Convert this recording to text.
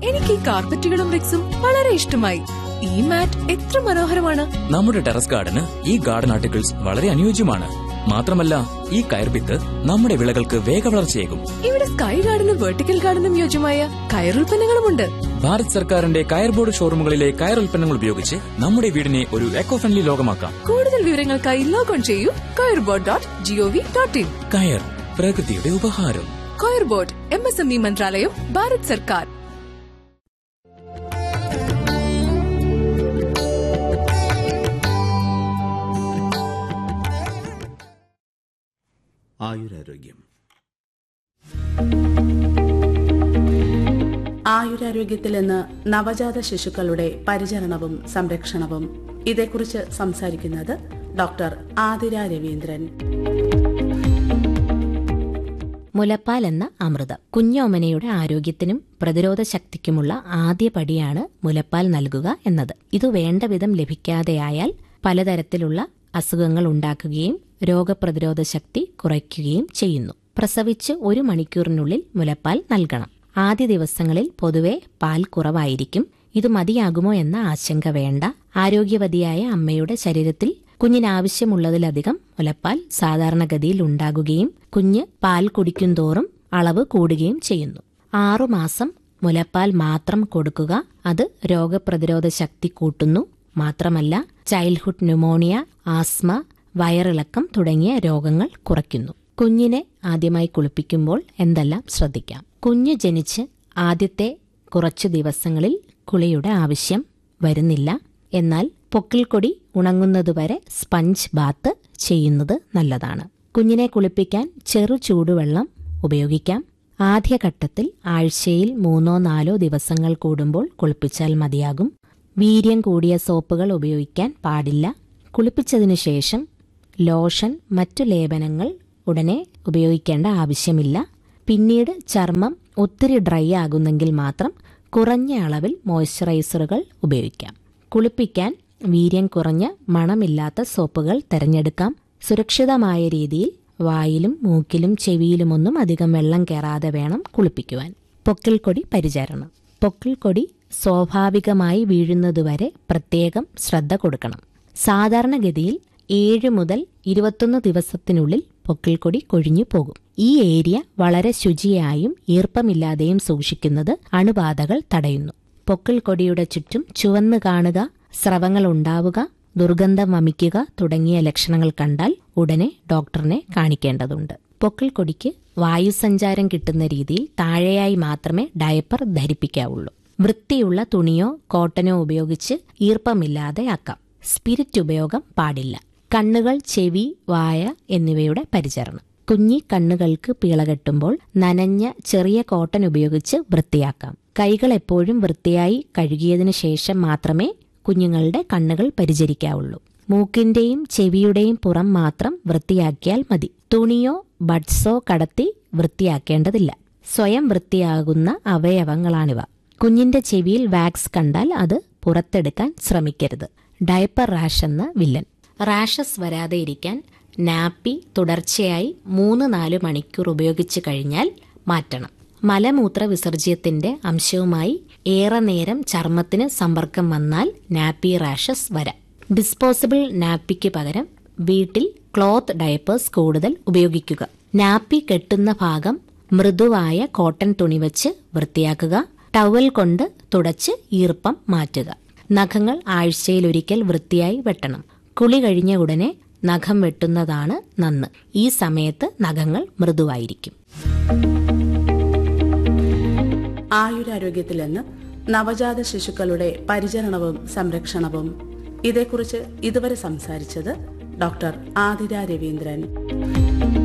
എനിക്ക് ഈ കാർപ്പറ്റുകളും റിക്സും വളരെ ഇഷ്ടമായി ഈ മാറ്റ് എത്ര മനോഹരമാണ് നമ്മുടെ ടെറസ് ഗാർഡന് ഈ ഗാർഡൻ ആർട്ടിക്കിൾസ് വളരെ അനുയോജ്യമാണ് മാത്രമല്ല ഈ കയർപിത്ത് നമ്മുടെ വിളകൾക്ക് വേഗവളർച്ചയേകും ഇവിടെ സ്കൈ ഗാർഡനും വെർട്ടിക്കൽ ഗാർഡനും യോജ്യമായ കയറുൽപ്പന്നങ്ങളുമുണ്ട് ഭാരത് സർക്കാരിന്റെ കയർ ബോർഡ് ഷോറൂമുകളിലെ കയർ ഉൽപ്പന്നങ്ങൾ ഉപയോഗിച്ച് നമ്മുടെ വീടിനെ ഒരു എക്കോ ഫ്രണ്ട്ലി ലോകമാക്കാം കൂടുതൽ വിവരങ്ങൾക്കായി ലോഗോൺ ചെയ്യൂ coirboard dot G O V dot in കയർ പ്രകൃതിയുടെ ഉപഹാരം coirboard M S M E മന്ത്രാലയം ഭാരത് സർക്കാർ ആയുരാരോഗ്യം ആയുരാരോഗ്യത്തിൽ നിന്ന് നവജാത ശിശുക്കളുടെ പരിചരണവും സംരക്ഷണവും ഇതേക്കുറിച്ച് സംസാരിക്കുന്നത് ഡോക്ടർ ആതിര രവീന്ദ്രൻ മുലപ്പാൽ എന്ന അമൃതം കുഞ്ഞോമനയുടെ ആരോഗ്യത്തിനും പ്രതിരോധ ശക്തിക്കുമുള്ള ആദ്യ പടിയാണ് മുലപ്പാൽ നൽകുക എന്നത് ഇത് വേണ്ട വിധം ലഭിക്കാതെയായാൽ പലതരത്തിലുള്ള അസുഖങ്ങൾ ഉണ്ടാക്കുകയും രോഗപ്രതിരോധ ശക്തി കുറയ്ക്കുകയും ചെയ്യുന്നു പ്രസവിച്ച് ഒരു മണിക്കൂറിനുള്ളിൽ മുലപ്പാൽ നൽകണം ആദ്യ ദിവസങ്ങളിൽ പൊതുവെ പാൽ കുറവായിരിക്കും ഇത് മതിയാകുമോ എന്ന ആശങ്ക വേണ്ട ആരോഗ്യവതിയായ അമ്മയുടെ ശരീരത്തിൽ കുഞ്ഞിനാവശ്യമുള്ളതിലധികം മുലപ്പാൽ സാധാരണഗതിയിൽ ഉണ്ടാകുകയും കുഞ്ഞ് പാൽ കുടിക്കുന്തോറും അളവ് കൂടുകയും ചെയ്യുന്നു ആറുമാസം മുലപ്പാൽ മാത്രം കൊടുക്കുക അത് രോഗപ്രതിരോധ ശക്തി കൂട്ടുന്നു മാത്രമല്ല ചൈൽഡ്ഹുഡ് ന്യൂമോണിയ ആസ്മ വയറിളക്കം തുടങ്ങിയ രോഗങ്ങൾ കുറയ്ക്കുന്നു കുഞ്ഞിനെ ആദ്യമായി കുളിപ്പിക്കുമ്പോൾ എന്തെല്ലാം ശ്രദ്ധിക്കാം കുഞ്ഞ് ജനിച്ച് ആദ്യത്തെ കുറച്ചു ദിവസങ്ങളിൽ കുളിയുടെ ആവശ്യം വരുന്നില്ല എന്നാൽ പൊക്കിൾക്കൊടി ഉണങ്ങുന്നതുവരെ സ്പഞ്ച് ബാത്ത് ചെയ്യുന്നത് നല്ലതാണ് കുഞ്ഞിനെ കുളിപ്പിക്കാൻ ചെറു ചൂടുവെള്ളം ഉപയോഗിക്കാം ആദ്യഘട്ടത്തിൽ ആഴ്ചയിൽ മൂന്നോ നാലോ ദിവസങ്ങൾ കൂടുമ്പോൾ കുളിപ്പിച്ചാൽ മതിയാകും വീര്യം കൂടിയ സോപ്പുകൾ ഉപയോഗിക്കാൻ പാടില്ല കുളിപ്പിച്ചതിനു ശേഷം ലോഷൻ മറ്റു ലേപനങ്ങൾ ഉടനെ ഉപയോഗിക്കേണ്ട ആവശ്യമില്ല പിന്നീട് ചർമ്മം ഒത്തിരി ഡ്രൈ ആകുന്നെങ്കിൽ മാത്രം കുറഞ്ഞ അളവിൽ മോയ്സ്ചറൈസറുകൾ ഉപയോഗിക്കാം കുളിപ്പിക്കാൻ വീര്യം കുറഞ്ഞ മണമില്ലാത്ത സോപ്പുകൾ തിരഞ്ഞെടുക്കാം സുരക്ഷിതമായ രീതിയിൽ വായിലും മൂക്കിലും ചെവിയിലുമൊന്നും അധികം വെള്ളം കയറാതെ വേണം കുളിപ്പിക്കുവാൻ പൊക്കിൾക്കൊടി പരിചരണം പൊക്കിൾക്കൊടി സ്വാഭാവികമായി വീഴുന്നതുവരെ പ്രത്യേകം ശ്രദ്ധ കൊടുക്കണം സാധാരണഗതിയിൽ ഏഴ് മുതൽ ഇരുപത്തൊന്ന് ദിവസത്തിനുള്ളിൽ പൊക്കിൾക്കൊടി കൊഴിഞ്ഞു പോകും ഈ ഏരിയ വളരെ ശുചിയായും ഈർപ്പമില്ലാതെയും സൂക്ഷിക്കുന്നത് അണുബാധകൾ തടയുന്നു പൊക്കിൾക്കൊടിയുടെ ചുറ്റും ചുവന്ന് കാണുക സ്രവങ്ങൾ ഉണ്ടാവുക ദുർഗന്ധം വമിക്കുക തുടങ്ങിയ ലക്ഷണങ്ങൾ കണ്ടാൽ ഉടനെ ഡോക്ടറിനെ കാണിക്കേണ്ടതുണ്ട് പൊക്കിൾക്കൊടിക്ക് വായുസഞ്ചാരം കിട്ടുന്ന രീതിയിൽ താഴെയായി മാത്രമേ ഡയപ്പർ ധരിപ്പിക്കാവുള്ളൂ വൃത്തിയുള്ള തുണിയോ കോട്ടനോ ഉപയോഗിച്ച് ഈർപ്പമില്ലാതെ ആക്കാം സ്പിരിറ്റ് ഉപയോഗം പാടില്ല കണ്ണുകൾ ചെവി വായ എന്നിവയുടെ പരിചരണം കുഞ്ഞി കണ്ണുകൾക്ക് പീളകെട്ടുമ്പോൾ നനഞ്ഞ ചെറിയ കോട്ടൻ ഉപയോഗിച്ച് വൃത്തിയാക്കാം കൈകൾ എപ്പോഴും വൃത്തിയായി കഴുകിയതിനു ശേഷം മാത്രമേ കുഞ്ഞുങ്ങളുടെ കണ്ണുകൾ പരിചരിക്കാവുള്ളൂ മൂക്കിന്റെയും ചെവിയുടെയും പുറം മാത്രം വൃത്തിയാക്കിയാൽ മതി തുണിയോ ബഡ്സോ കടത്തി വൃത്തിയാക്കേണ്ടതില്ല സ്വയം വൃത്തിയാകുന്ന അവയവങ്ങളാണിവ കുഞ്ഞിന്റെ ചെവിയിൽ വാക്സ് കണ്ടാൽ അത് പുറത്തെടുക്കാൻ ശ്രമിക്കരുത് ഡയപ്പർ റാഷ് എന്ന വില്ലൻ റാഷസ് വരാതെ ഇരിക്കാൻ നാപ്പി തുടർച്ചയായി മൂന്ന് നാല് മണിക്കൂർ ഉപയോഗിച്ചു കഴിഞ്ഞാൽ മാറ്റണം മലമൂത്ര വിസർജ്യത്തിന്റെ അംശവുമായി ഏറെ നേരം ചർമ്മത്തിന് സമ്പർക്കം വന്നാൽ നാപ്പി റാഷസ് വരാം ഡിസ്പോസിബിൾ നാപ്പിക്ക് പകരം വീട്ടിൽ ക്ലോത്ത് ഡയപ്പേഴ്സ് കൂടുതൽ ഉപയോഗിക്കുക നാപ്പി കെട്ടുന്ന ഭാഗം മൃദുവായ കോട്ടൺ തുണി വെച്ച് വൃത്തിയാക്കുക ടവൽ കൊണ്ട് തുടച്ച് ഈർപ്പം മാറ്റുക നഖങ്ങൾ ആഴ്ചയിലൊരിക്കൽ വൃത്തിയായി വെട്ടണം കുളി കഴിഞ്ഞ ഉടനെ നഖം വെട്ടുന്നതാണ് നന്ന് ഈ സമയത്ത് നഖങ്ങൾ മൃദുവായിരിക്കും ആയുരാരോഗ്യത്തിൽ നിന്ന് നവജാത ശിശുക്കളുടെ പരിചരണവും സംരക്ഷണവും ഇതേക്കുറിച്ച് ഇതുവരെ സംസാരിച്ചത് ഡോക്ടർ ആതിര രവീന്ദ്രൻ